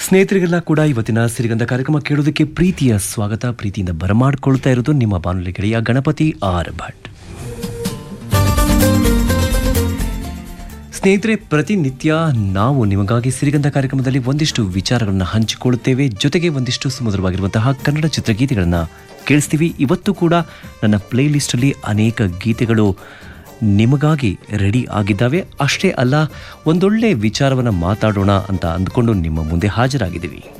ಸ್ನೇಹಿತರಿಗೆಲ್ಲ ಕೂಡ ಇವತ್ತಿನ ಸಿರಿಗಂಧ ಕಾರ್ಯಕ್ರಮ ಕೇಳೋದಕ್ಕೆ ಪ್ರೀತಿಯ ಸ್ವಾಗತ ಪ್ರೀತಿಯಿಂದ ಬರಮಾಡ್ಕೊಳ್ತಾ ಇರೋದು ನಿಮ್ಮ ಬಾನುಲಿ ಗೆಳೆಯ ಗಣಪತಿ ಆರ್ ಭಟ್ ಸ್ನೇಹಿತರೆ ಪ್ರತಿನಿತ್ಯ ನಾವು ನಿಮಗಾಗಿ ಸಿರಿಗಂಧ ಕಾರ್ಯಕ್ರಮದಲ್ಲಿ ಒಂದಿಷ್ಟು ವಿಚಾರಗಳನ್ನು ಹಂಚಿಕೊಳ್ಳುತ್ತೇವೆ ಜೊತೆಗೆ ಒಂದಿಷ್ಟು ಸುಮಧುರವಾಗಿರುವಂತಹ ಕನ್ನಡ ಚಿತ್ರಗೀತೆಗಳನ್ನು ಕೇಳಿಸ್ತೀವಿ ಇವತ್ತು ಕೂಡ ನನ್ನ ಪ್ಲೇ ಲಿಸ್ಟಲ್ಲಿ ಅನೇಕ ಗೀತೆಗಳು ನಿಮಗಾಗಿ ರೆಡಿ ಆಗಿದ್ದಾವೆ ಅಷ್ಟೇ ಅಲ್ಲ ಒಂದೊಳ್ಳೆ ವಿಚಾರವನ್ನು ಮಾತಾಡೋಣ ಅಂತ ಅಂದ್ಕೊಂಡು ನಿಮ್ಮ ಮುಂದೆ ಹಾಜರಾಗಿದ್ದೀವಿ